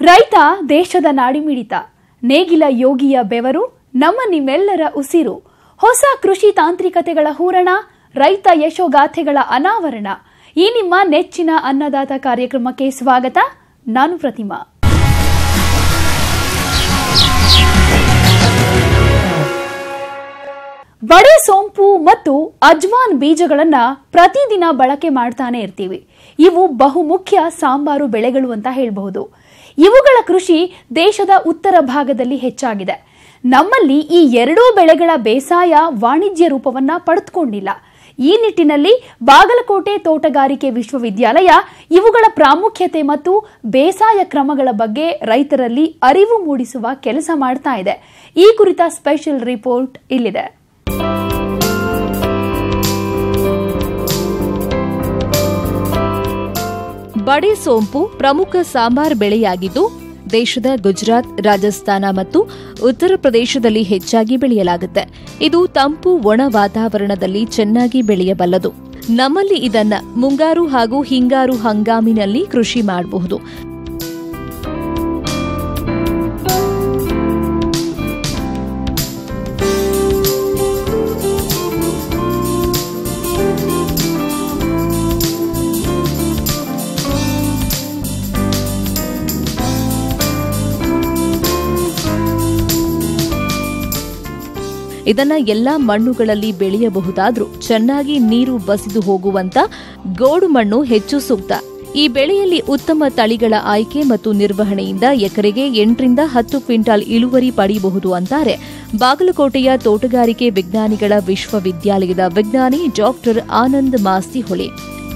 ರೈತ ದೇಶದ ನಾಡಿಮಿಡಿತ ನೇಗಿಲ ಯೋಗಿಯ ಬೆವರು ನಮ್ಮ ನಿಮ್ಮೆಲ್ಲರ ಉಸಿರು ಹೊಸ ಕೃಷಿ ತಾಂತ್ರಿಕತೆಗಳ ಹೂರಣ ರೈತ ಯಶೋಗಾಥೆಗಳ ಅನಾವರಣ ಈ ನಿಮ್ಮ ನೆಚ್ಚಿನ ಅನ್ನದಾತ ಕಾರ್ಯಕ್ರಮಕ್ಕೆ ಸ್ವಾಗತ ನಾನು ಪ್ರತಿಮಾ ಬಡೆ ಸೋಂಪು ಮತ್ತು ಅಜ್ವಾನ್ ಬೀಜಗಳನ್ನ ಪ್ರತಿದಿನ ಬಳಕೆ ಮಾಡ್ತಾನೆ ಇರ್ತೀವಿ ಇವು ಬಹುಮುಖ್ಯ ಸಾಂಬಾರು ಬೆಳೆಗಳು ಅಂತ ಹೇಳಬಹುದು ಇವುಗಳ ಕೃಷಿ ದೇಶದ ಉತ್ತರ ಭಾಗದಲ್ಲಿ ಹೆಚ್ಚಾಗಿದೆ ನಮ್ಮಲ್ಲಿ ಈ ಎರಡೂ ಬೆಳೆಗಳ ಬೇಸಾಯ ವಾಣಿಜ್ಯ ರೂಪವನ್ನ ಪಡೆದುಕೊಂಡಿಲ್ಲ ಈ ನಿಟ್ಟಿನಲ್ಲಿ ಬಾಗಲಕೋಟೆ ತೋಟಗಾರಿಕೆ ವಿಶ್ವವಿದ್ಯಾಲಯ ಇವುಗಳ ಪ್ರಾಮುಖ್ಯತೆ ಮತ್ತು ಬೇಸಾಯ ಕ್ರಮಗಳ ಬಗ್ಗೆ ರೈತರಲ್ಲಿ ಅರಿವು ಮೂಡಿಸುವ ಕೆಲಸ ಮಾಡ್ತಾ ಇದೆ ಈ ಕುರಿತ ಸ್ಪೆಷಲ್ ರಿಪೋರ್ಟ್ ಇಲ್ಲಿದೆ ಬಡೆ ಸೋಂಪು ಪ್ರಮುಖ ಸಾಂಬಾರ್ ಬೆಳೆಯಾಗಿದ್ದು ದೇಶದ ಗುಜರಾತ್ ರಾಜಸ್ಥಾನ ಮತ್ತು ಉತ್ತರ ಪ್ರದೇಶದಲ್ಲಿ ಹೆಚ್ಚಾಗಿ ಬೆಳೆಯಲಾಗುತ್ತೆ ಇದು ತಂಪು ಒಣ ವಾತಾವರಣದಲ್ಲಿ ಚೆನ್ನಾಗಿ ಬೆಳೆಯಬಲ್ಲದು ನಮ್ಮಲ್ಲಿ ಇದನ್ನ ಮುಂಗಾರು ಹಾಗೂ ಹಿಂಗಾರು ಹಂಗಾಮಿನಲ್ಲಿ ಕೃಷಿ ಮಾಡಬಹುದು ಇದನ್ನ ಎಲ್ಲಾ ಮಣ್ಣುಗಳಲ್ಲಿ ಬೆಳೆಯಬಹುದಾದ್ರೂ ಚೆನ್ನಾಗಿ ನೀರು ಬಸಿದು ಹೋಗುವಂತ ಗೋಡು ಮಣ್ಣು ಹೆಚ್ಚು ಸೂಕ್ತ ಈ ಬೆಳೆಯಲ್ಲಿ ಉತ್ತಮ ತಳಿಗಳ ಆಯ್ಕೆ ಮತ್ತು ನಿರ್ವಹಣೆಯಿಂದ ಎಕರೆಗೆ ಎಂಟರಿಂದ ಹತ್ತು ಕ್ವಿಂಟಾಲ್ ಇಳುವರಿ ಪಡೆಯಬಹುದು ಅಂತಾರೆ ಬಾಗಲಕೋಟೆಯ ತೋಟಗಾರಿಕೆ ವಿಜ್ಞಾನಿಗಳ ವಿಶ್ವವಿದ್ಯಾಲಯದ ವಿಜ್ಞಾನಿ ಡಾಕ್ಟರ್ ಆನಂದ್ ಮಾಸ್ತಿಹೊಳೆ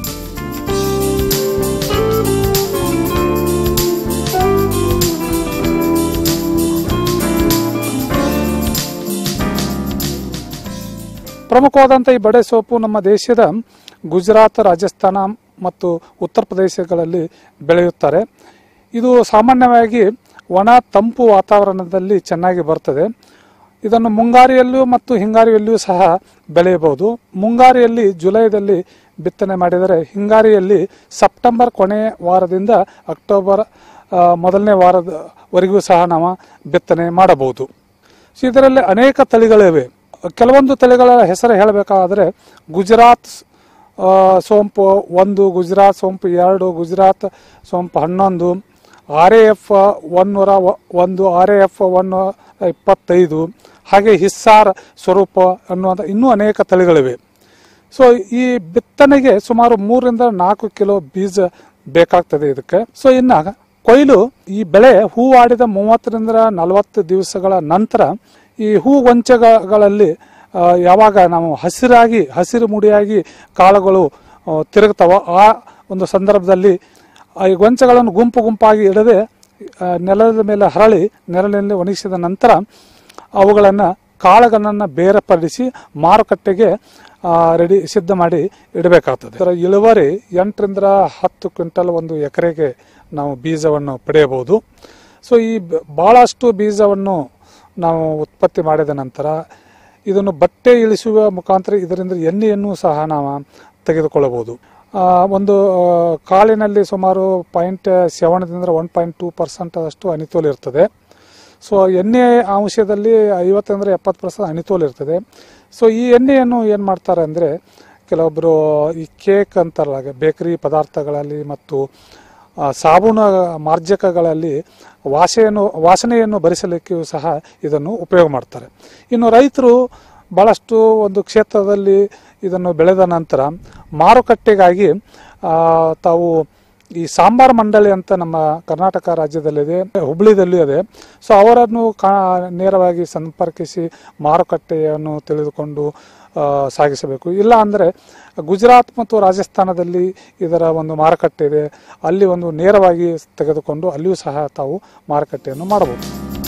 ಪ್ರಮುಖವಾದಂಥ ಈ ಬಡೆ ಸೋಪು ನಮ್ಮ ದೇಶದ ಗುಜರಾತ್ ರಾಜಸ್ಥಾನ ಮತ್ತು ಉತ್ತರ ಪ್ರದೇಶಗಳಲ್ಲಿ ಬೆಳೆಯುತ್ತಾರೆ ಇದು ಸಾಮಾನ್ಯವಾಗಿ ಒಣ ತಂಪು ವಾತಾವರಣದಲ್ಲಿ ಚೆನ್ನಾಗಿ ಬರ್ತದೆ ಇದನ್ನು ಮುಂಗಾರಿಯಲ್ಲೂ ಮತ್ತು ಹಿಂಗಾರಿಯಲ್ಲಿಯೂ ಸಹ ಬೆಳೆಯಬಹುದು ಮುಂಗಾರಿಯಲ್ಲಿ ಜುಲೈದಲ್ಲಿ ಬಿತ್ತನೆ ಮಾಡಿದರೆ ಹಿಂಗಾರಿಯಲ್ಲಿ ಸೆಪ್ಟೆಂಬರ್ ಕೊನೆಯ ವಾರದಿಂದ ಅಕ್ಟೋಬರ್ ಆ, ಮೊದಲನೇ ವಾರದವರೆಗೂ ಸಹ ನಾವು ಬಿತ್ತನೆ ಮಾಡಬಹುದು ಸೊ ಇದರಲ್ಲಿ ಅನೇಕ ತಳಿಗಳಿವೆ ಕೆಲವೊಂದು ತಳಿಗಳ ಹೆಸರು ಹೇಳಬೇಕಾದ್ರೆ ಗುಜರಾತ್ ಆ, ಸೋಂಪು ಒಂದು ಗುಜರಾತ್ ಸೋಂಪು ಎರಡು ಗುಜರಾತ್ ಸೋಂಪು ಹನ್ನೊಂದು ಆರ್ ಎ ಎಫ್ ಒನ್ನೂರ ಒ- ಒಂದು ಆರ್ ಎ ಎಫ್ ಒನ್ ಇಪ್ಪತ್ತೈದು ಹಾಗೆ ಹಿಸ್ಸಾರ್ ಸ್ವರೂಪ ಅನ್ನುವಂಥ ಇನ್ನೂ ಅನೇಕ ತಳಿಗಳಿವೆ ಸೊ ಈ ಬಿತ್ತನೆಗೆ ಸುಮಾರು ಮೂರರಿಂದ ನಾಲ್ಕು ಕಿಲೋ ಬೀಜ ಬೇಕಾಗ್ತದೆ ಇದಕ್ಕೆ ಸೊ ಇನ್ನ ಕೊಯ್ಲು ಈ ಬೆಳೆ ಹೂವಾಡಿದ ಮೂವತ್ತರಿಂದ ನಲವತ್ತು ದಿವಸಗಳ ನಂತರ ಈ ಹೂ ಗೊಂಚಗಳಲ್ಲಿ ಆ, ಯಾವಾಗ ನಾವು ಹಸಿರಾಗಿ ಹಸಿರು ಮುಡಿಯಾಗಿ ಕಾಳುಗಳು ಆ, ತಿರುಗ್ತಾವ ಆ ಒಂದು ಸಂದರ್ಭದಲ್ಲಿ ಆ ಈ ಗೊಂಚಗಳನ್ನು ಗುಂಪು ಗುಂಪಾಗಿ ಇಡದೆ ಆ, ನೆಲದ ಮೇಲೆ ಹರಳಿ ನೆರಳಿನಲ್ಲಿ ಒಣಗಿಸಿದ ನಂತರ ಅವುಗಳನ್ನು ಕಾಳುಗಳನ್ನು ಬೇರ್ಪಡಿಸಿ ಮಾರುಕಟ್ಟೆಗೆ ರೆಡಿ ಸಿದ್ಧ ಮಾಡಿ ಇಡಬೇಕಾಗ್ತದೆ ಇದರ ಇಳುವರಿ ಎಂಟರಿಂದ ಹತ್ತು ಕ್ವಿಂಟಲ್ ಒಂದು ಎಕರೆಗೆ ನಾವು ಬೀಜವನ್ನು ಪಡೆಯಬಹುದು ಸೊ ಈ ಬ- ಬಹಳಷ್ಟು ಬೀಜವನ್ನು ನಾವು ಉತ್ಪತ್ತಿ ಮಾಡಿದ ನಂತರ ಇದನ್ನು ಬಟ್ಟೆ ಇಳಿಸುವ ಮುಖಾಂತರ ಇದರಿಂದ ಎಣ್ಣೆಯನ್ನು ಸಹ ನಾವು ತೆಗೆದುಕೊಳ್ಳಬಹುದು ಆ, ಒಂದು ಆ, ಕಾಳಿನಲ್ಲಿ ಸುಮಾರು ಪಾಯಿಂಟ್ ಸೆವೆನ್ದಿಂದ ಒನ್ ಪಾಯಿಂಟ್ ಟೂ ಪರ್ಸೆಂಟ್ ಅಷ್ಟು ಅನಿತೋಲ್ ಇರ್ತದೆ ಸೊ ಎಣ್ಣೆ ಅಂಶದಲ್ಲಿ ಐವತ್ತರಿಂದ ಎಪ್ಪತ್ತು ಪರ್ಸೆಂಟ್ ಅನಿತೋಲ್ ಇರ್ತದೆ ಸೊ ಈ ಎಣ್ಣೆಯನ್ನು ಏನು ಮಾಡ್ತಾರೆ ಅಂದರೆ ಕೆಲವೊಬ್ಬರು ಈ ಕೇಕ್ ಅಂತಾರಲ್ಲ ಬೇಕರಿ ಪದಾರ್ಥಗಳಲ್ಲಿ ಮತ್ತು ಆ, ಸಾಬೂನು ಮಾರ್ಜಕಗಳಲ್ಲಿ ವಾಸೆಯನ್ನು ವಾಸನೆಯನ್ನು ಭರಿಸಲಿಕ್ಕೆಯೂ ಸಹ ಇದನ್ನು ಉಪಯೋಗ ಮಾಡ್ತಾರೆ ಇನ್ನು ರೈತರು ಭಾಳಷ್ಟು ಒಂದು ಕ್ಷೇತ್ರದಲ್ಲಿ ಇದನ್ನು ಬೆಳೆದ ನಂತರ ಮಾರುಕಟ್ಟೆಗಾಗಿ ಆ, ತಾವು ಈ ಸಾಂಬಾರ್ ಮಂಡಳಿ ಅಂತ ನಮ್ಮ ಕರ್ನಾಟಕ ರಾಜ್ಯದಲ್ಲಿದೆ ಹುಬ್ಳಿದಲ್ಲೂ ಇದೆ ಸೊ ಅವರನ್ನು ಕಾ ನೇರವಾಗಿ ಸಂಪರ್ಕಿಸಿ ಮಾರುಕಟ್ಟೆಯನ್ನು ತಿಳಿದುಕೊಂಡು ಆ, ಸಾಗಿಸಬೇಕು ಇಲ್ಲ ಅಂದರೆ ಗುಜರಾತ್ ಮತ್ತು ರಾಜಸ್ಥಾನದಲ್ಲಿ ಇದರ ಒಂದು ಮಾರುಕಟ್ಟೆ ಇದೆ ಅಲ್ಲಿ ಒಂದು ನೇರವಾಗಿ ತೆಗೆದುಕೊಂಡು ಅಲ್ಲಿಯೂ ಸಹ ತಾವು ಮಾರುಕಟ್ಟೆಯನ್ನು ಮಾಡಬಹುದು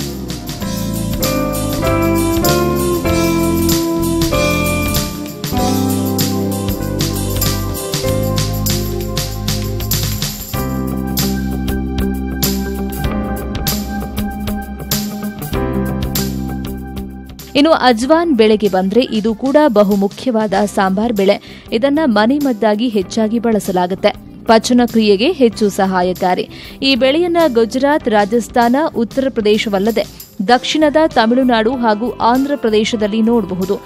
ಇನ್ನು ಅಜ್ವಾನ್ ಬೆಳೆಗೆ ಬಂದ್ರೆ ಇದು ಕೂಡ ಬಹುಮುಖ್ಯವಾದ ಸಾಂಬಾರ್ ಬೆಳೆ ಇದನ್ನ ಮನೆ ಮದ್ದಾಗಿ ಹೆಚ್ಚಾಗಿ ಬಳಸಲಾಗುತ್ತೆ ಪಚನ ಕ್ರಿಯೆಗೆ ಹೆಚ್ಚು ಸಹಾಯಕಾರಿ ಈ ಬೆಳೆಯನ್ನ ಗುಜರಾತ್ ರಾಜಸ್ಥಾನ ಉತ್ತರ ಪ್ರದೇಶವಲ್ಲದೆ ದಕ್ಷಿಣದ ತಮಿಳುನಾಡು ಹಾಗೂ ಆಂಧ್ರ ಪ್ರದೇಶದಲ್ಲಿ ನೋಡಬಹುದು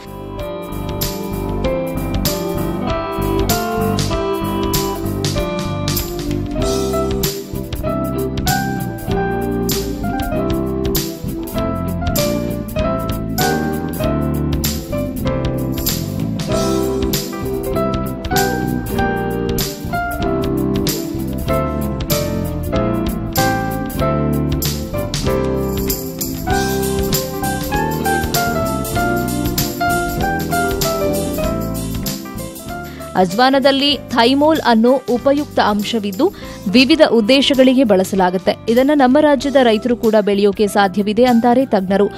ಅಜ್ವಾನದಲ್ಲಿ ಥೈಮೋಲ್ ಅನ್ನೋ ಉಪಯುಕ್ತ ಅಂಶವಿದ್ದು ವಿವಿಧ ಉದ್ದೇಶಗಳಿಗೆ ಬಳಸಲಾಗುತ್ತೆ ಇದನ್ನ ನಮ್ಮ ರಾಜ್ಯದ ರೈತರು ಕೂಡ ಬೆಳೆಯೋಕೆ ಸಾಧ್ಯವಿದೆ ಅಂತಾರೆ ತಜ್ಞರು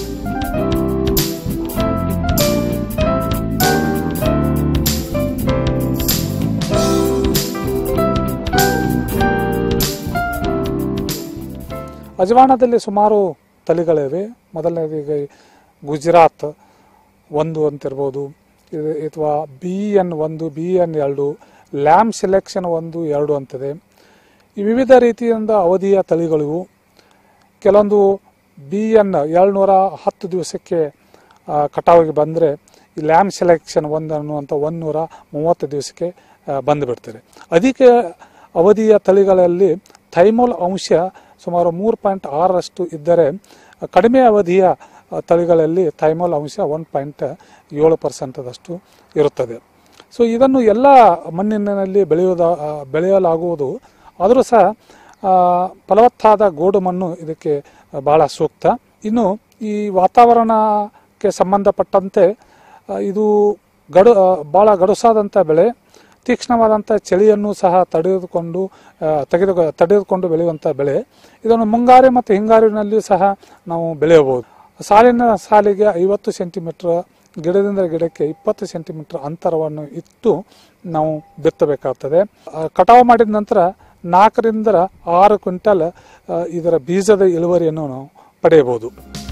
ಅಜವಾನದಲ್ಲಿ ಸುಮಾರು ತಳಿಗಳಿವೆ ಮೊದಲನೇದೀಗ ಗುಜರಾತ್ ಒಂದು ಅಂತಿರ್ಬೋದು ಇದು ಅಥವಾ ಬಿ ಎನ್ ಒಂದು ಬಿ ಎನ್ ಎರಡು ಲ್ಯಾಮ್ ಸೆಲೆಕ್ಷನ್ ಒಂದು ಎರಡು ಅಂತಿದೆ ಈ ವಿವಿಧ ರೀತಿಯಿಂದ ಅವಧಿಯ ತಳಿಗಳು ಕೆಲವೊಂದು ಬಿ ಎನ್ ಏಳ್ನೂರ ಹತ್ತು ದಿವಸಕ್ಕೆ ಆ, ಕಟಾವಿಗೆ ಬಂದರೆ ಈ ಲ್ಯಾಮ್ ಸೆಲೆಕ್ಷನ್ ಒಂದು ಅನ್ನುವಂಥ ಒಂದೂರ ಮೂವತ್ತು ದಿವಸಕ್ಕೆ ಆ, ಬಂದುಬಿಡ್ತಾರೆ ಅಧಿಕ ಅವಧಿಯ ತಳಿಗಳಲ್ಲಿ ಥೈಮೋಲ್ ಅಂಶ ಸುಮಾರು ಮೂರು ಪಾಯಿಂಟ್ ಆರರಷ್ಟು ಇದ್ದರೆ ಕಡಿಮೆ ಅವಧಿಯ ಆ, ತಳಿಗಳಲ್ಲಿ ಥೈಮೋಲ್ ಅಂಶ ಒನ್ ಪಾಯಿಂಟ್ ಏಳು ಪರ್ಸೆಂಟದಷ್ಟು ಇರುತ್ತದೆ ಸೊ ಇದನ್ನು ಎಲ್ಲ ಮಣ್ಣಿನಲ್ಲಿ ಬೆಳೆಯುವುದ ಆ, ಬೆಳೆಯಲಾಗುವುದು ಆದರೂ ಸಹ ಆ, ಫಲವತ್ತಾದ ಗೋಡು ಮಣ್ಣು ಇದಕ್ಕೆ ಬಹಳ ಸೂಕ್ತ ಇನ್ನು ಈ ವಾತಾವರಣಕ್ಕೆ ಸಂಬಂಧಪಟ್ಟಂತೆ ಆ, ಇದು ಗಡು ಆ, ಬಹಳ ಗಡುಸಾದಂಥ ಬೆಳೆ ತೀಕ್ಷ್ಣವಾದಂಥ ಚಳಿಯನ್ನು ಸಹ ತಡೆದುಕೊಂಡು ಆ, ತೆಗೆದು ತಡೆದುಕೊಂಡು ಬೆಳೆಯುವಂಥ ಬೆಳೆ ಇದನ್ನು ಮುಂಗಾರು ಮತ್ತು ಹಿಂಗಾರಿನಲ್ಲಿಯೂ ಸಹ ನಾವು ಬೆಳೆಯಬಹುದು ಸಾಲಿನ ಸಾಲಿಗೆ ಐವತ್ತು ಸೆಂಟಿಮೀಟರ್ ಗಿಡದಿಂದ ಗಿಡಕ್ಕೆ ಇಪ್ಪತ್ತು ಸೆಂಟಿಮೀಟರ್ ಅಂತರವನ್ನು ಇಟ್ಟು ನಾವು ಬಿತ್ತಬೇಕಾಗ್ತದೆ ಆ, ಕಟಾವು ಮಾಡಿದ ನಂತರ ನಾಲ್ಕರಿಂದ ಆರು ಕ್ವಿಂಟಲ್ ಆ, ಇದರ ಬೀಜದ ಇಳುವರಿಯನ್ನು ನಾವು ಪಡೆಯಬಹುದು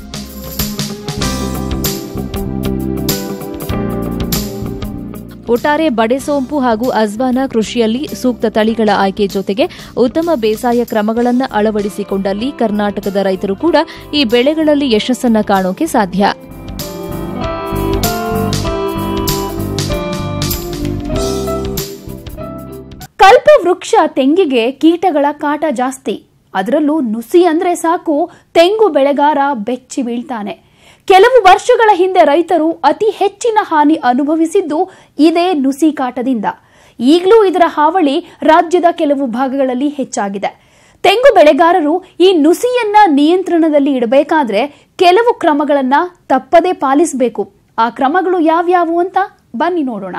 ಒಟ್ಟಾರೆ ಬಡೆಸೋಂಪು ಹಾಗೂ ಅಜ್ವಾನ ಕೃಷಿಯಲ್ಲಿ ಸೂಕ್ತ ತಳಿಗಳ ಆಯ್ಕೆ ಜೊತೆಗೆ ಉತ್ತಮ ಬೇಸಾಯ ಕ್ರಮಗಳನ್ನು ಅಳವಡಿಸಿಕೊಂಡಲ್ಲಿ ಕರ್ನಾಟಕದ ರೈತರು ಕೂಡ ಈ ಬೆಳೆಗಳಲ್ಲಿ ಯಶಸ್ಸನ್ನ ಕಾಣೋಕೆ ಸಾಧ್ಯ ಕಲ್ಪವೃಕ್ಷ ತೆಂಗಿಗೆ ಕೀಟಗಳ ಕಾಟ ಜಾಸ್ತಿ ಅದರಲ್ಲೂ ನುಸಿ ಅಂದ್ರೆ ಸಾಕು ತೆಂಗು ಬೆಳೆಗಾರ ಬೆಚ್ಚಿ ಬೀಳ್ತಾನೆ ಕೆಲವು ವರ್ಷಗಳ ಹಿಂದೆ ರೈತರು ಅತಿ ಹೆಚ್ಚಿನ ಹಾನಿ ಅನುಭವಿಸಿದ್ದು ಇದೇ ನುಸಿ ಕಾಟದಿಂದ ಈಗಲೂ ಇದರ ಹಾವಳಿ ರಾಜ್ಯದ ಕೆಲವು ಭಾಗಗಳಲ್ಲಿ ಹೆಚ್ಚಾಗಿದೆ ತೆಂಗು ಬೆಳೆಗಾರರು ಈ ನುಸಿಯನ್ನ ನಿಯಂತ್ರಣದಲ್ಲಿ ಇಡಬೇಕಾದ್ರೆ ಕೆಲವು ಕ್ರಮಗಳನ್ನ ತಪ್ಪದೇ ಪಾಲಿಸಬೇಕು ಆ ಕ್ರಮಗಳು ಯಾವ್ಯಾವು ಅಂತ ಬನ್ನಿ ನೋಡೋಣ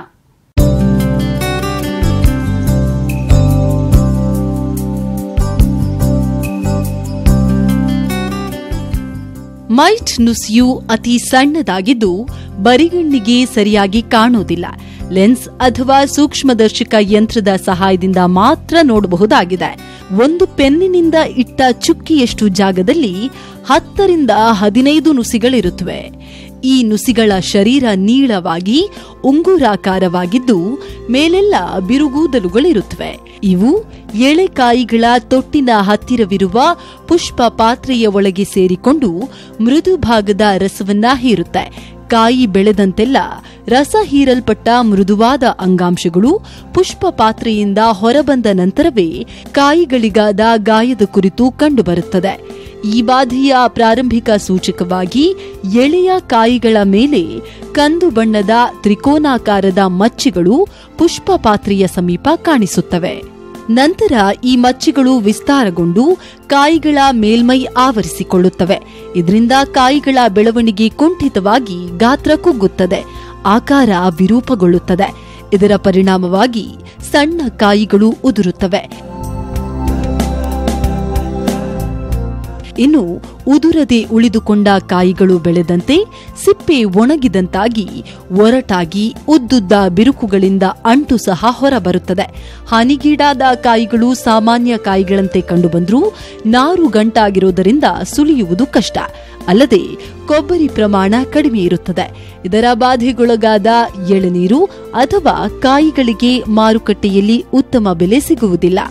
ಮೈಟ್ ನುಸಿಯು ಅತಿ ಸಣ್ಣದಾಗಿದ್ದು ಬರಿಗಣ್ಣಿಗೆ ಸರಿಯಾಗಿ ಕಾಣುವುದಿಲ್ಲ ಲೆನ್ಸ್ ಅಥವಾ ಸೂಕ್ಷ್ಮದರ್ಶಕ ಯಂತ್ರದ ಸಹಾಯದಿಂದ ಮಾತ್ರ ನೋಡಬಹುದಾಗಿದೆ ಒಂದು ಪೆನ್ನಿನಿಂದ ಇಟ್ಟ ಚುಕ್ಕಿಯಷ್ಟು ಜಾಗದಲ್ಲಿ ಹತ್ತರಿಂದ ಹದಿನೈದು ನುಸಿಗಳಿರುತ್ತವೆ ಈ ನುಸಿಗಳ ಶರೀರ ನೀಳವಾಗಿ ಉಂಗುರಾಕಾರವಾಗಿದ್ದು ಮೇಲೆಲ್ಲ ಬಿರುಗೂದಲುಗಳಿರುತ್ತವೆ ಇವು ಎಳೆಕಾಯಿಗಳ ತೊಟ್ಟಿನ ಹತ್ತಿರವಿರುವ ಪುಷ್ಪ ಪಾತ್ರೆಯ ಒಳಗೆ ಸೇರಿಕೊಂಡು ಮೃದು ಭಾಗದ ರಸವನ್ನ ಹೀರುತ್ತೆ ಕಾಯಿ ಬೆಳೆದಂತೆಲ್ಲ ರಸ ಹೀರಲ್ಪಟ್ಟ ಮೃದುವಾದ ಅಂಗಾಂಶಗಳು ಪುಷ್ಪ ಪಾತ್ರೆಯಿಂದ ಹೊರಬಂದ ನಂತರವೇ ಕಾಯಿಗಳಿಗಾದ ಗಾಯದ ಕುರಿತು ಕಂಡುಬರುತ್ತದೆ ಈ ಬಾಧೆಯ ಪ್ರಾರಂಭಿಕ ಸೂಚಕವಾಗಿ ಎಳೆಯ ಕಾಯಿಗಳ ಮೇಲೆ ಕಂದು ಬಣ್ಣದ ತ್ರಿಕೋನಾಕಾರದ ಮಚ್ಚೆಗಳು ಪುಷ್ಪ ಪಾತ್ರೆಯ ಸಮೀಪ ಕಾಣಿಸುತ್ತವೆ ನಂತರ ಈ ಮಚ್ಚೆಗಳು ವಿಸ್ತಾರಗೊಂಡು ಕಾಯಿಗಳ ಮೇಲ್ಮೈ ಆವರಿಸಿಕೊಳ್ಳುತ್ತವೆ ಇದರಿಂದ ಕಾಯಿಗಳ ಬೆಳವಣಿಗೆ ಕುಂಠಿತವಾಗಿ ಗಾತ್ರ ಕುಗ್ಗುತ್ತದೆ ಆಕಾರ ವಿರೂಪಗೊಳ್ಳುತ್ತದೆ ಇದರ ಪರಿಣಾಮವಾಗಿ ಸಣ್ಣ ಕಾಯಿಗಳು ಉದುರುತ್ತವೆ ಇನ್ನು ಉದುರದೆ ಉಳಿದುಕೊಂಡ ಕಾಯಿಗಳು ಬೆಳೆದಂತೆ ಸಿಪ್ಪೆ ಒಣಗಿದಂತಾಗಿ ಒರಟಾಗಿ ಉದ್ದುದ್ದ ಬಿರುಕುಗಳಿಂದ ಅಂಟು ಸಹ ಹೊರಬರುತ್ತದೆ ಹಾನಿಗೀಡಾದ ಕಾಯಿಗಳು ಸಾಮಾನ್ಯ ಕಾಯಿಗಳಂತೆ ಕಂಡುಬಂದರೂ ನಾರು ಗಂಟಾಗಿರುವುದರಿಂದ ಸುಲಿಯುವುದು ಕಷ್ಟ ಅಲ್ಲದೆ ಕೊಬ್ಬರಿ ಪ್ರಮಾಣ ಕಡಿಮೆ ಇರುತ್ತದೆ ಇದರ ಬಾಧೆಗೊಳಗಾದ ಎಳನೀರು ಅಥವಾ ಕಾಯಿಗಳಿಗೆ ಮಾರುಕಟ್ಟೆಯಲ್ಲಿ ಉತ್ತಮ ಬೆಲೆ ಸಿಗುವುದಿಲ್ಲ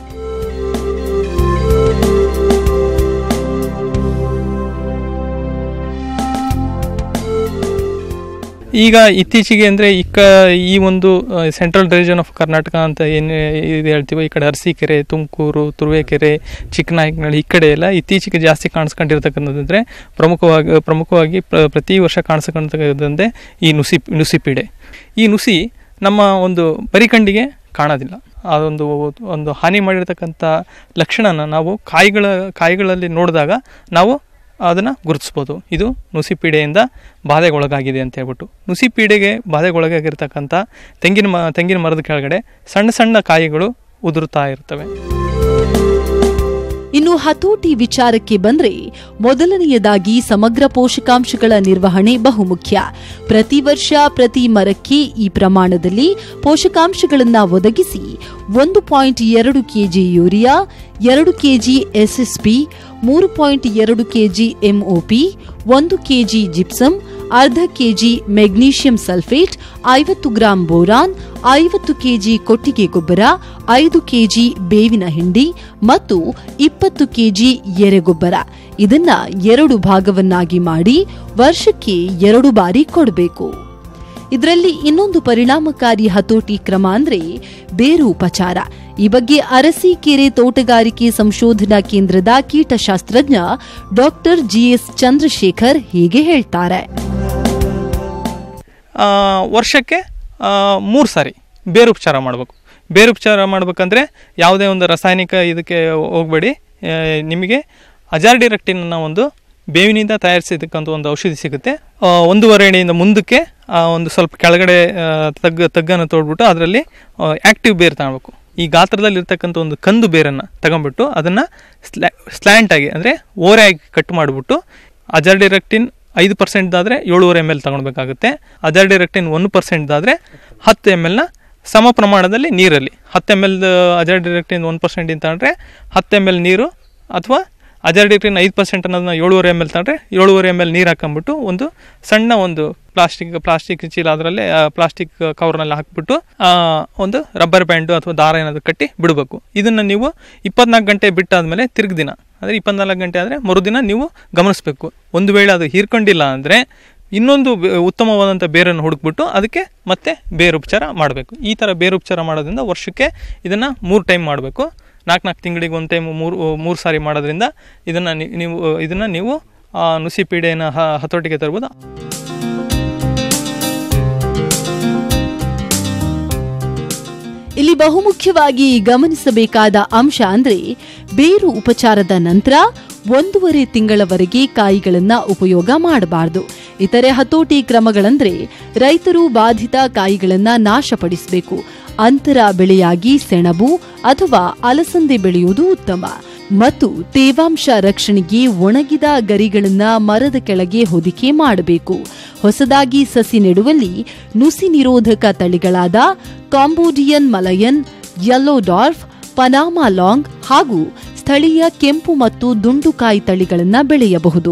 ಈಗ ಇತ್ತೀಚೆಗೆ ಅಂದರೆ ಈ ಕ ಈ ಒಂದು ಸೆಂಟ್ರಲ್ ರೀಜನ್ ಆಫ್ ಕರ್ನಾಟಕ ಅಂತ ಏನು ಇದು ಹೇಳ್ತೀವೋ ಈ ಕಡೆ ಅರಸೀಕೆರೆ ತುಮಕೂರು ತುರುವೇಕೆರೆ ಚಿಕ್ಕನಾಯಕನಹಳ್ಳಿ ಈ ಕಡೆ ಎಲ್ಲ ಇತ್ತೀಚೆಗೆ ಜಾಸ್ತಿ ಕಾಣಿಸ್ಕೊಂಡಿರ್ತಕ್ಕಂಥದ್ದಂದರೆ ಪ್ರಮುಖವಾಗಿ ಪ್ರಮುಖವಾಗಿ ಪ್ರ- ಪ್ರತಿ ವರ್ಷ ಕಾಣಿಸ್ಕೊಂಡಂತೆ ಈ ನುಸಿ ನುಸಿಪೀಡೆ ಈ ನುಸಿ ನಮ್ಮ ಒಂದು ಬರಿಕಂಡಿಗೆ ಕಾಣೋದಿಲ್ಲ ಅದೊಂದು ಒಂದು ಹಾನಿ ಮಾಡಿರ್ತಕ್ಕಂಥ ಲಕ್ಷಣನ ನಾವು ಕಾಯಿಗಳ ಕಾಯಿಗಳಲ್ಲಿ ನೋಡಿದಾಗ ನಾವು ಅದನ್ನು ಗುರುತಿಸ್ಬೋದು ಇದು ನುಸಿಪೀಡೆಯಿಂದ ಬಾಧೆಗೊಳಗಾಗಿದೆ ಅಂತ ಹೇಳ್ಬಿಟ್ಟು ನುಸಿಪೀಡೆಗೆ ಬಾಧೆಗೊಳಗಾಗಿರ್ತಕ್ಕಂಥ ತೆಂಗಿನ ಮ ತೆಂಗಿನ ಮರದ ಕೆಳಗಡೆ ಸಣ್ಣ ಸಣ್ಣ ಕಾಯಿಗಳು ಉದುರುತ್ತಾ ಇರ್ತವೆ ಇನ್ನು ಹತೋಟಿ ವಿಚಾರಕ್ಕೆ ಬಂದ್ರೆ ಮೊದಲನೆಯದಾಗಿ ಸಮಗ್ರ ಪೋಷಕಾಂಶಗಳ ನಿರ್ವಹಣೆ ಬಹುಮುಖ್ಯ ಪ್ರತಿ ವರ್ಷ ಪ್ರತಿ ಮರಕ್ಕೆ ಈ ಪ್ರಮಾಣದಲ್ಲಿ ಪೋಷಕಾಂಶಗಳನ್ನು ಒದಗಿಸಿ ಒಂದು ಪಾಯಿಂಟ್ ಎರಡು ಕೆಜಿ ಯೂರಿಯಾ ಎರಡು ಕೆಜಿ ಎಸ್ಎಸ್ಪಿ ಮೂರು ಪಾಯಿಂಟ್ ಎರಡು ಕೆಜಿ ಎಂಒಪಿ ಒಂದು ಕೆಜಿ ಜಿಪ್ಸಮ್ ಅರ್ಧ ಕೆಜಿ ಮೆಗ್ನೀಷಿಯಂ ಸಲ್ಫೇಟ್ ಐವತ್ತು ಗ್ರಾಂ ಬೋರಾನ್ ಐವತ್ತು ಕೆಜಿ ಕೊಟ್ಟಿಗೆ ಗೊಬ್ಬರ ಐದು ಕೆಜಿ ಬೇವಿನ ಹಿಂಡಿ ಮತ್ತು ಇಪ್ಪತ್ತು ಕೆಜಿ ಎರೆಗೊಬ್ಬರ ಇದನ್ನ ಎರಡು ಭಾಗವನ್ನಾಗಿ ಮಾಡಿ ವರ್ಷಕ್ಕೆ ಎರಡು ಬಾರಿ ಕೊಡಬೇಕು ಇದರಲ್ಲಿ ಇನ್ನೊಂದು ಪರಿಣಾಮಕಾರಿ ಹತೋಟಿ ಕ್ರಮ ಅಂದ್ರೆ ಬೇರು ಉಪಚಾರ ಈ ಬಗ್ಗೆ ಅರಸೀಕೆರೆ ತೋಟಗಾರಿಕೆ ಸಂಶೋಧನಾ ಕೇಂದ್ರದ ಕೀಟಶಾಸ್ತ್ರಜ್ಞ ಡಾಕ್ಟರ್ ಜಿಎಸ್ ಚಂದ್ರಶೇಖರ್ ಹೀಗೆ ಹೇಳ್ತಾರೆ ಆ, ವರ್ಷಕ್ಕೆ ಮೂರು ಸಾರಿ ಬೇರುಪಚಾರ ಮಾಡಬೇಕು ಬೇರುಪಚಾರ ಮಾಡ್ಬೇಕಂದ್ರೆ ಯಾವುದೇ ಒಂದು ರಾಸಾಯನಿಕ ಇದಕ್ಕೆ ಹೋಗಬೇಡಿ ನಿಮಗೆ ಅಜಾರ್ಡಿರೆಕ್ಟಿನ್ ಅನ್ನೋ ಒಂದು ಬೇವಿನಿಂದ ತಯಾರಿಸಿದಕ್ಕಂಥ ಒಂದು ಔಷಧಿ ಸಿಗುತ್ತೆ ಆ, ಒಂದೂವರೆ ಅಡಿಯಿಂದ ಮುಂದಕ್ಕೆ ಆ, ಒಂದು ಸ್ವಲ್ಪ ಕೆಳಗಡೆ ಆ, ತಗ್ಗು ತಗ್ಗನ್ನು ತೋಡ್ಬಿಟ್ಟು ಅದರಲ್ಲಿ ಆ್ಯಕ್ಟಿವ್ ಬೇರು ತಗೊಳ್ಬೇಕು ಈ ಗಾತ್ರದಲ್ಲಿ ಇರ್ತಕ್ಕಂಥ ಒಂದು ಕಂದು ಬೇರನ್ನು ತಗೊಂಡ್ಬಿಟ್ಟು ಅದನ್ನು ಸ್ಲ್ಯಾ ಸ್ಲ್ಯಾಂಟಾಗಿ ಅಂದರೆ ಓರೆಯಾಗಿ ಕಟ್ ಮಾಡಿಬಿಟ್ಟು ಅಜಾರ್ಡಿರೆಕ್ಟಿನ್ ಐದು ಪರ್ಸೆಂಟ್ದಾದರೆ ಏಳುವರೆ ಎಮ್ ಎಲ್ ತಗೊಳ್ಬೇಕಾಗುತ್ತೆ ಅಜಾರ್ಡಿರೆಕ್ಟಿನ್ ಒಂದು ಪರ್ಸೆಂಟ್ದಾದರೆ ಹತ್ತು ಎಮ್ ಎಲ್ನ ಸಮ ಪ್ರಮಾಣದಲ್ಲಿ ನೀರಲ್ಲಿ ಹತ್ತು ಎಮ್ ಎಲ್ ಅಜಾರ್ಡಿರೆಕ್ಟಿನ್ ಒಂದು ಪರ್ಸೆಂಟ್ ತಗೊಂಡ್ರೆ ಹತ್ತು ಎಮ್ ಎಲ್ ನೀರು ಅಥವಾ ಅಜಾರ್ಡಿರೆಕ್ಟಿನ್ ಐದು ಪರ್ಸೆಂಟ್ ಅನ್ನೋದನ್ನ ಏಳುವರೆ ಎಮ್ ಎಲ್ ತಗೊಂಡ್ರೆ ಏಳುವರೆ ಎಮ್ ಎಲ್ ನೀರು ಹಾಕೊಂಡ್ಬಿಟ್ಟು ಒಂದು ಸಣ್ಣ ಒಂದು ಪ್ಲಾಸ್ಟಿಕ್ ಪ್ಲಾಸ್ಟಿಕ್ ಚೀಲ ಅದರಲ್ಲೇ ಪ್ಲಾಸ್ಟಿಕ್ ಕವರ್ನಲ್ಲಿ ಹಾಕ್ಬಿಟ್ಟು ಆ, ಒಂದು ರಬ್ಬರ್ ಬ್ಯಾಂಡು ಅಥವಾ ದಾರ ಏನಾದರೂ ಕಟ್ಟಿ ಬಿಡಬೇಕು ಇದನ್ನು ನೀವು ಇಪ್ಪತ್ನಾಲ್ಕು ಗಂಟೆ ಬಿಟ್ಟಾದ್ಮೇಲೆ ತಿರ್ಗಿ ದಿನ ಅಂದರೆ ಇಪ್ಪತ್ನಾಲ್ಕು ಗಂಟೆ ಆದರೆ ಮರುದಿನ ನೀವು ಗಮನಿಸಬೇಕು ಒಂದು ವೇಳೆ ಅದು ಹೀರ್ಕೊಂಡಿಲ್ಲ ಅಂದರೆ ಇನ್ನೊಂದು ಬೆ- ಉತ್ತಮವಾದಂಥ ಬೇರನ್ನು ಹುಡುಕ್ಬಿಟ್ಟು ಅದಕ್ಕೆ ಮತ್ತೆ ಬೇರುಪಚಾರ ಮಾಡಬೇಕು ಈ ಥರ ಬೇರುಪಚಾರ ಮಾಡೋದ್ರಿಂದ ವರ್ಷಕ್ಕೆ ಇದನ್ನು ಮೂರು ಟೈಮ್ ಮಾಡಬೇಕು ನಾಲ್ಕು ನಾಲ್ಕು ತಿಂಗಳಿಗೆ ಒಂದು ಟೈಮ್ ಮೂರು ಮೂರು ಸಾರಿ ಮಾಡೋದ್ರಿಂದ ಇದನ್ನು ನೀವು ಇದನ್ನು ನೀವು ಆ, ನುಸಿ ಪೀಡೆಯನ್ನು ಹ ಹತೋಟಿಗೆ ತರ್ಬೋದು ಇಲ್ಲಿ ಬಹುಮುಖ್ಯವಾಗಿ ಗಮನಿಸಬೇಕಾದ ಅಂಶ ಅಂದ್ರೆ ಬೇರು ಉಪಚಾರದ ನಂತರ ಒಂದೂವರೆ ತಿಂಗಳವರೆಗೆ ಕಾಯಿಗಳನ್ನ ಉಪಯೋಗ ಮಾಡಬಾರದು ಇತರೆ ಹತೋಟಿ ಕ್ರಮಗಳಂದ್ರೆ ರೈತರು ಬಾಧಿತ ಕಾಯಿಗಳನ್ನ ನಾಶಪಡಿಸಬೇಕು ಅಂತರ ಬೆಳೆಯಾಗಿ ಸೆಣಬು ಅಥವಾ ಅಲಸಂದೆ ಬೆಳೆಯುವುದು ಉತ್ತಮ ಮತ್ತು ತೇವಾಂಶ ರಕ್ಷಣೆಗೆ ಒಣಗಿದ ಗರಿಗಳನ್ನ ಮರದ ಕೆಳಗೆ ಹೊದಿಕೆ ಮಾಡಬೇಕು ಹೊಸದಾಗಿ ಸಸಿ ನೆಡುವಲ್ಲಿ ನುಸಿ ನಿರೋಧಕ ತಳಿಗಳಾದ Cambodian Malayan yellow dwarf Panama long ಹಾಗೂ ಸ್ಥಳೀಯ ಕೆಂಪು ಮತ್ತು ದುಂಡುಕಾಯಿ ತಳಿಗಳನ್ನ ಬೆಳೆಯಬಹುದು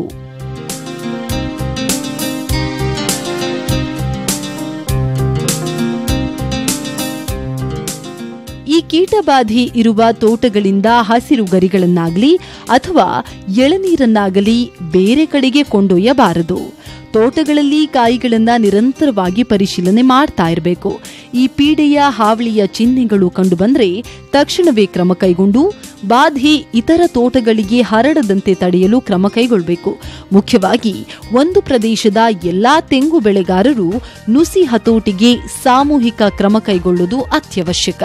ಈ ಕೀಟಬಾಧೆ ಇರುವ ತೋಟಗಳಿಂದ ಹಸಿರು ಗರಿಗಳನ್ನಾಗಲಿ ಅಥವಾ ಎಳನೀರನ್ನಾಗಲಿ ಬೇರೆ ಕಡೆಗೆ ಕೊಂಡೊಯ್ಯಬಾರದು ತೋಟಗಳಲ್ಲಿ ಕಾಯಿಗಳನ್ನ ನಿರಂತರವಾಗಿ ಪರಿಶೀಲನೆ ಮಾಡ್ತಾ ಇರಬೇಕು ಈ ಪೀಡೆಯ ಹಾವಳಿಯ ಚಿಹ್ನೆಗಳು ಕಂಡುಬಂದ್ರೆ ತಕ್ಷಣವೇ ಕ್ರಮ ಕೈಗೊಂಡು ಬಾಧೆ ಇತರ ತೋಟಗಳಿಗೆ ಹರಡದಂತೆ ತಡೆಯಲು ಕ್ರಮ ಕೈಗೊಳ್ಳಬೇಕು ಮುಖ್ಯವಾಗಿ ಒಂದು ಪ್ರದೇಶದ ಎಲ್ಲಾ ತೆಂಗು ಬೆಳೆಗಾರರು ನುಸಿ ಹತೋಟಿಗೆ ಸಾಮೂಹಿಕ ಕ್ರಮ ಕೈಗೊಳ್ಳುವುದು ಅತ್ಯವಶ್ಯಕ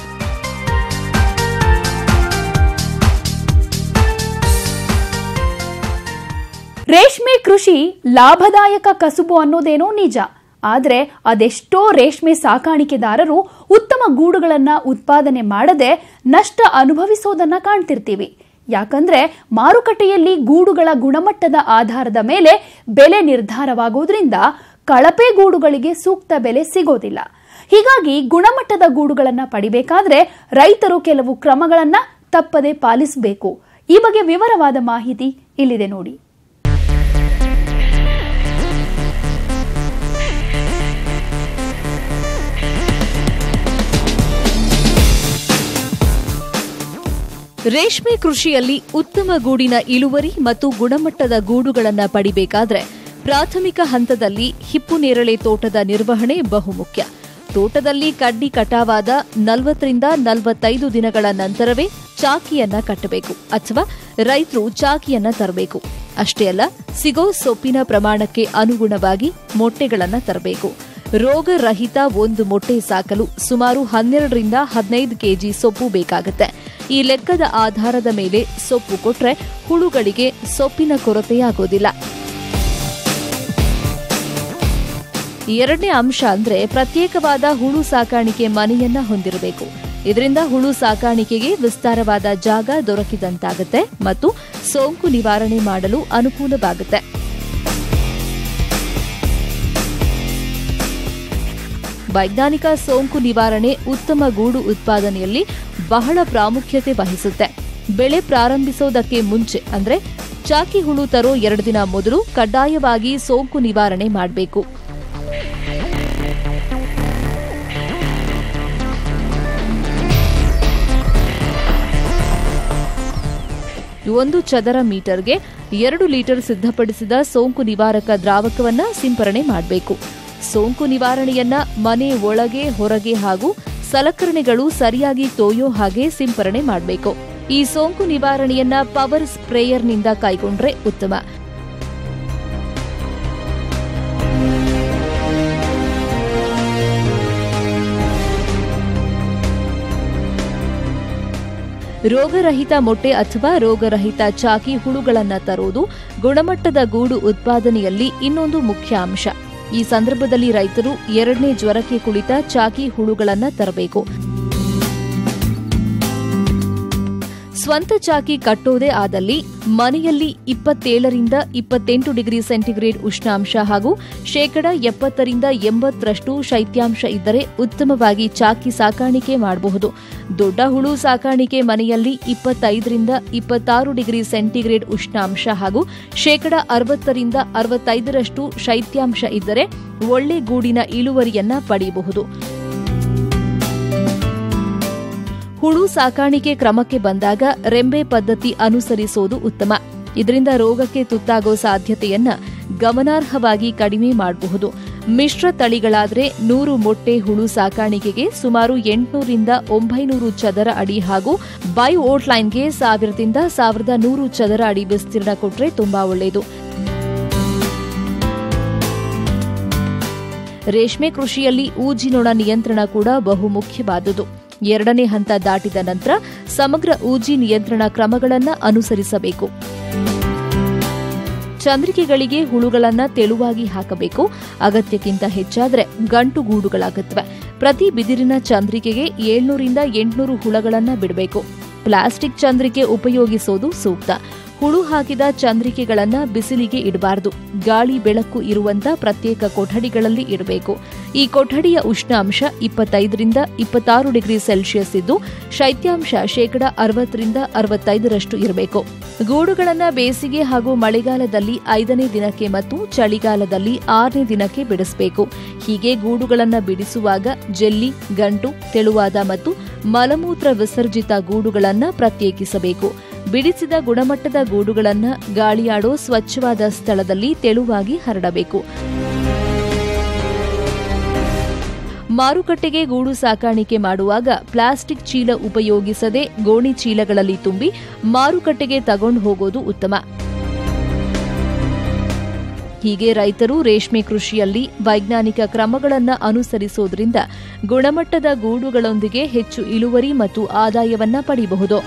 ರೇಷ್ಮೆ ಕೃಷಿ ಲಾಭದಾಯಕ ಕಸುಬು ಅನ್ನೋದೇನೋ ನಿಜ ಆದರೆ ಅದೆಷ್ಟೋ ರೇಷ್ಮೆ ಸಾಕಾಣಿಕೆದಾರರು ಉತ್ತಮ ಗೂಡುಗಳನ್ನ ಉತ್ಪಾದನೆ ಮಾಡದೆ ನಷ್ಟ ಅನುಭವಿಸೋದನ್ನ ಕಾಣ್ತಿರ್ತೀವಿ ಯಾಕಂದ್ರೆ ಮಾರುಕಟ್ಟೆಯಲ್ಲಿ ಗೂಡುಗಳ ಗುಣಮಟ್ಟದ ಆಧಾರದ ಮೇಲೆ ಬೆಲೆ ನಿರ್ಧಾರವಾಗುವುದರಿಂದ ಕಳಪೆ ಗೂಡುಗಳಿಗೆ ಸೂಕ್ತ ಬೆಲೆ ಸಿಗೋದಿಲ್ಲ ಹೀಗಾಗಿ ಗುಣಮಟ್ಟದ ಗೂಡುಗಳನ್ನ ಪಡಿಬೇಕಾದ್ರೆ ರೈತರು ಕೆಲವು ಕ್ರಮಗಳನ್ನ ತಪ್ಪದೆ ಪಾಲಿಸಬೇಕು ಈ ಬಗ್ಗೆ ವಿವರವಾದ ಮಾಹಿತಿ ಇಲ್ಲಿದೆ ನೋಡಿ ರೇಷ್ಮೆ ಕೃಷಿಯಲ್ಲಿ ಉತ್ತಮ ಗೂಡಿನ ಇಳುವರಿ ಮತ್ತು ಗುಣಮಟ್ಟದ ಗೂಡುಗಳನ್ನು ಪಡಿಬೇಕಾದ್ರೆ ಪ್ರಾಥಮಿಕ ಹಂತದಲ್ಲಿ ಹಿಪ್ಪು ನೇರಳೆ ತೋಟದ ನಿರ್ವಹಣೆ ಬಹುಮುಖ್ಯ ತೋಟದಲ್ಲಿ ಕಡ್ಡಿ ಕಟಾವಾದ ನಲವತ್ತರಿಂದ ನಲವತ್ತೈದು ದಿನಗಳ ನಂತರವೇ ಚಾಕಿಯನ್ನ ಕಟ್ಟಬೇಕು ಅಥವಾ ರೈತರು ಚಾಕಿಯನ್ನ ತರಬೇಕು ಅಷ್ಟೇ ಅಲ್ಲ ಸಿಗೋ ಸೊಪ್ಪಿನ ಪ್ರಮಾಣಕ್ಕೆ ಅನುಗುಣವಾಗಿ ಮೊಟ್ಟೆಗಳನ್ನ ತರಬೇಕು ರೋಗರಹಿತ ಒಂದು ಮೊಟ್ಟೆ ಸಾಕಲು ಸುಮಾರು ಹನ್ನೆರಡರಿಂದ ಹದಿನೈದು ಕೆಜಿ ಸೊಪ್ಪು ಬೇಕಾಗುತ್ತೆ ಈ ಲೆಕ್ಕದ ಆಧಾರದ ಮೇಲೆ ಸೊಪ್ಪು ಕೊಟ್ರೆ ಹುಳುಗಳಿಗೆ ಸೊಪ್ಪಿನ ಕೊರತೆಯಾಗೋದಿಲ್ಲ ಎರಡನೇ ಅಂಶ ಅಂದ್ರೆ ಪ್ರತ್ಯೇಕವಾದ ಹುಳು ಸಾಕಾಣಿಕೆ ಮನೆಯನ್ನ ಹೊಂದಿರಬೇಕು ಇದರಿಂದ ಹುಳು ಸಾಕಾಣಿಕೆಗೆ ವಿಸ್ತಾರವಾದ ಜಾಗ ದೊರಕಿದಂತಾಗುತ್ತೆ ಮತ್ತು ಸೋಂಕು ನಿವಾರಣೆ ಮಾಡಲು ಅನುಕೂಲವಾಗುತ್ತೆ ವೈಜ್ಞಾನಿಕ ಸೋಂಕು ನಿವಾರಣೆ ಉತ್ತಮ ಗೂಡು ಉತ್ಪಾದನೆಯಲ್ಲಿ ಬಹಳ ಪ್ರಾಮುಖ್ಯತೆ ವಹಿಸುತ್ತೆ ಬೆಳೆ ಪ್ರಾರಂಭಿಸೋದಕ್ಕೆ ಮುಂಚೆ ಅಂದ್ರೆ ಚಾಕಿ ಹುಳು ತರೋ ಎರಡು ದಿನ ಮೊದಲು ಕಡ್ಡಾಯವಾಗಿ ಸೋಂಕು ನಿವಾರಣೆ ಮಾಡಬೇಕು ಒಂದು ಚದರ ಮೀಟರ್ಗೆ ಎರಡು ಲೀಟರ್ ಸಿದ್ಧಪಡಿಸಿದ ಸೋಂಕು ನಿವಾರಕ ದ್ರಾವಕವನ್ನ ಸಿಂಪರಣೆ ಮಾಡಬೇಕು ಸೋಂಕು ನಿವಾರಣೆಯನ್ನ ಮನೆ ಒಳಗೆ ಹೊರಗೆ ಹಾಗೂ ಸಲಕರಣೆಗಳು ಸರಿಯಾಗಿ ತೋಯೋ ಹಾಗೆ ಸಿಂಪರಣೆ ಮಾಡಬೇಕು ಈ ಸೋಂಕು ನಿವಾರಣೆಯನ್ನ ಪವರ್ ಸ್ಪ್ರೇಯರ್ನಿಂದ ಕೈಗೊಂಡ್ರೆ ಉತ್ತಮ ರೋಗರಹಿತ ಮೊಟ್ಟೆ ಅಥವಾ ರೋಗರಹಿತ ಚಾಕಿ ಹುಳುಗಳನ್ನ ತರುವುದು ಗುಣಮಟ್ಟದ ಗೂಡು ಉತ್ಪಾದನೆಯಲ್ಲಿ ಇನ್ನೊಂದು ಮುಖ್ಯ ಅಂಶ ಈ ಸಂದರ್ಭದಲ್ಲಿ ರೈತರು ಎರಡನೇ ಜ್ವರಕ್ಕೆ ಕುಳಿತ ಚಾಕಿ ಹುಳುಗಳನ್ನ ತರಬೇಕು ಸ್ವಂತ ಚಾಕಿ ಕಟ್ಟೋದೇ ಆದಲ್ಲಿ ಮನೆಯಲ್ಲಿ ಇಪ್ಪತ್ತೇಳರಿಂದ ಇಪ್ಪತ್ತೆಂಟು ಡಿಗ್ರಿ ಸೆಂಟಿಗ್ರೇಡ್ ಉಷ್ಣಾಂಶ ಹಾಗೂ ಶೇಕಡ ಎಪ್ಪತ್ತರಿಂದ ಎಂಬತ್ತರಷ್ಟು ಶೈತ್ಯಾಂಶ ಇದ್ದರೆ ಉತ್ತಮವಾಗಿ ಚಾಕಿ ಸಾಕಾಣಿಕೆ ಮಾಡಬಹುದು ದೊಡ್ಡ ಹುಳು ಸಾಕಾಣಿಕೆ ಮನೆಯಲ್ಲಿ ಇಪ್ಪತ್ತೈದರಿಂದ ಇಪ್ಪತ್ತಾರು ಡಿಗ್ರಿ ಸೆಂಟಿಗ್ರೇಡ್ ಉಷ್ಣಾಂಶ ಹಾಗೂ ಶೇಕಡ ಅರವತ್ತರಿಂದ ಅರವತ್ತೈದರಷ್ಟು ಶೈತ್ಯಾಂಶ ಇದ್ದರೆ ಒಳ್ಳೆ ಗೂಡಿನ ಇಳುವರಿಯನ್ನ ಪಡೆಯಬಹುದು ಹುಳು ಸಾಕಾಣಿಕೆ ಕ್ರಮಕ್ಕೆ ಬಂದಾಗ ರೆಂಬೆ ಪದ್ಧತಿ ಅನುಸರಿಸೋದು ಉತ್ತಮ ಇದರಿಂದ ರೋಗಕ್ಕೆ ತುತ್ತಾಗೋ ಸಾಧ್ಯತೆಯನ್ನ ಗಮನಾರ್ಹವಾಗಿ ಕಡಿಮೆ ಮಾಡಬಹುದು ಮಿಶ್ರ ತಳಿಗಳಾದ್ರೆ ನೂರು ಮೊಟ್ಟೆ ಹುಳು ಸಾಕಾಣಿಕೆಗೆ ಸುಮಾರು ಎಂಟುನೂರಿಂದ ಒಂಬೈನೂರು ಚದರ ಅಡಿ ಹಾಗೂ ಬೈ ಓಟ್ಲೈನ್ಗೆ ಸಾವಿರದಿಂದ ಸಾವಿರದ ನೂರು ಚದರ ಅಡಿ ವಿಸ್ತೀರ್ಣ ಕೊಟ್ರೆ ತುಂಬಾ ಒಳ್ಳೆಯದು ರೇಷ್ಮೆ ಕೃಷಿಯಲ್ಲಿ ಊಜಿನೊಣ ನಿಯಂತ್ರಣ ಕೂಡ ಬಹುಮುಖ್ಯವಾದುದು ಎರಡನೇ ಹಂತ ದಾಟಿದ ನಂತರ ಸಮಗ್ರ ಊಜಿ ನಿಯಂತ್ರಣ ಕ್ರಮಗಳನ್ನು ಅನುಸರಿಸಬೇಕು ಚಂದ್ರಿಕೆಗಳಿಗೆ ಹುಳುಗಳನ್ನ ತೆಳುವಾಗಿ ಹಾಕಬೇಕು ಅಗತ್ಯಕ್ಕಿಂತ ಹೆಚ್ಚಾದ್ರೆ ಗಂಟು ಗೂಡುಗಳಾಗುತ್ತವೆ ಪ್ರತಿ ಬಿದಿರಿನ ಚಂದ್ರಿಕೆಗೆ ಏಳ್ನೂರಿಂದ ಎಂಟುನೂರು ಹುಳಗಳನ್ನ ಬಿಡಬೇಕು ಪ್ಲಾಸ್ಟಿಕ್ ಚಂದ್ರಿಕೆ ಉಪಯೋಗಿಸೋದು ಸೂಕ್ತ ಹುಳು ಹಾಕಿದ ಚಂದ್ರಿಕೆಗಳನ್ನ ಬಿಸಿಲಿಗೆ ಇಡಬಾರದು ಗಾಳಿ ಬೆಳಕು ಇರುವಂತ ಪ್ರತ್ಯೇಕ ಕೊಠಡಿಗಳಲ್ಲಿ ಇಡಬೇಕು ಈ ಕೊಠಡಿಯ ಉಷ್ಣಾಂಶ ಇಪ್ಪತ್ತೈದರಿಂದ ಇಪ್ಪತ್ತಾರು ಡಿಗ್ರಿ ಸೆಲ್ಸಿಯಸ್ ಇದ್ದು ಶೈತ್ಯಾಂಶ ಶೇಕಡ ಅರವತ್ತರಿಂದ ಅರವತ್ತೈದರಷ್ಟು ಇರಬೇಕು ಗೂಡುಗಳನ್ನ ಬೇಸಿಗೆ ಹಾಗೂ ಮಳೆಗಾಲದಲ್ಲಿ ಐದನೇ ದಿನಕ್ಕೆ ಮತ್ತು ಚಳಿಗಾಲದಲ್ಲಿ ಆರನೇ ದಿನಕ್ಕೆ ಬಿಡಿಸಬೇಕು ಹೀಗೆ ಗೂಡುಗಳನ್ನ ಬಿಡಿಸುವಾಗ ಜೆಲ್ಲಿ ಗಂಟು ತೆಳುವಾದ ಮತ್ತು ಮಲಮೂತ್ರ ವಿಸರ್ಜಿತ ಗೂಡುಗಳನ್ನ ಪ್ರತ್ಯೇಕಿಸಬೇಕು ಬಿಡಿಸಿದ ಗುಣಮಟ್ಟದ ಗೂಡುಗಳನ್ನ ಗಾಳಿಯಾಡೋ ಸ್ವಚ್ಛವಾದ ಸ್ಥಳದಲ್ಲಿ ತೆಳುವಾಗಿ ಹರಡಬೇಕು ಮಾರುಕಟ್ಟೆಗೆ ಗೂಡು ಸಾಕಾಣಿಕೆ ಮಾಡುವಾಗ ಪ್ಲಾಸ್ಟಿಕ್ ಚೀಲ ಉಪಯೋಗಿಸದೆ ಗೋಣಿ ಚೀಲಗಳಲ್ಲಿ ತುಂಬಿ ಮಾರುಕಟ್ಟೆಗೆ ತಗೊಂಡು ಹೋಗೋದು ಉತ್ತಮ ಹೀಗೆ ರೈತರು ರೇಷ್ಮೆ ಕೃಷಿಯಲ್ಲಿ ವೈಜ್ಞಾನಿಕ ಕ್ರಮಗಳನ್ನು ಅನುಸರಿಸೋದ್ರಿಂದ ಗುಣಮಟ್ಟದ ಗೂಡುಗಳೊಂದಿಗೆ ಹೆಚ್ಚು ಇಳುವರಿ ಮತ್ತು ಆದಾಯವನ್ನ ಪಡೆಯಬಹುದು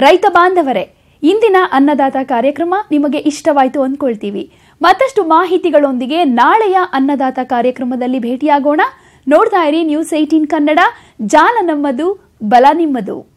ರೈತ ಬಾಂಧವರೇ ಇಂದಿನ ಅನ್ನದಾತ ಕಾರ್ಯಕ್ರಮ ನಿಮಗೆ ಇಷ್ಟವಾಯಿತು ಅಂದ್ಕೊಳ್ತೀವಿ ಮತ್ತಷ್ಟು ಮಾಹಿತಿಗಳೊಂದಿಗೆ ನಾಳೆಯ ಅನ್ನದಾತ ಕಾರ್ಯಕ್ರಮದಲ್ಲಿ ಭೇಟಿಯಾಗೋಣ ನೋಡ್ತಾ ಇರಿ ನ್ಯೂಸ್ ಏಟೀನ್ ಕನ್ನಡ ಜಾಲ ನಮ್ಮದು ಬಲ ನಿಮ್ಮದು